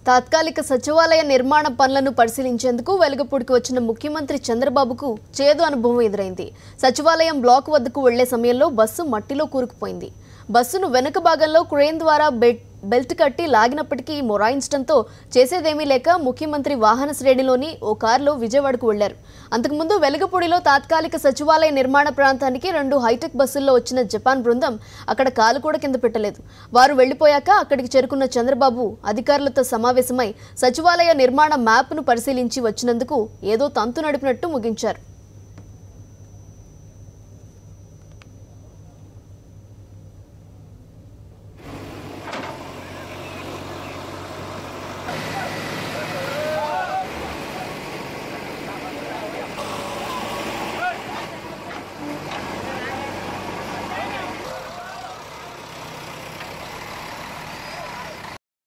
తాత్కాలిక సచివాలయ నిర్మాణ పనులను పరిశీలించేందుకు వెలుగపూడికి వచ్చిన ముఖ్యమంత్రి చంద్రబాబుకు చేదు అనుభవం ఎదురైంది సచివాలయం బ్లాక్ వద్దకు వెళ్లే సమయంలో బస్సు మట్టిలో కూరుకుపోయింది బస్సును వెనుక భాగంలో క్రేన్ ద్వారా బెట్ బెల్ట్ కట్టి లాగినప్పటికీ మొరాయించడంతో చేసేదేమీ లేక ముఖ్యమంత్రి వాహన శ్రేణిలోని ఓ కారులో విజయవాడకు వెళ్లారు అంతకుముందు వెలుగపూడిలో తాత్కాలిక సచివాలయ నిర్మాణ ప్రాంతానికి రెండు హైటెక్ బస్సుల్లో వచ్చిన జపాన్ బృందం అక్కడ కాలు కూడా కింద పెట్టలేదు వారు వెళ్లిపోయాక అక్కడికి చేరుకున్న చంద్రబాబు అధికారులతో సమావేశమై సచివాలయ నిర్మాణ మ్యాప్ను పరిశీలించి వచ్చినందుకు ఏదో తంతు నడిపినట్టు ముగించారు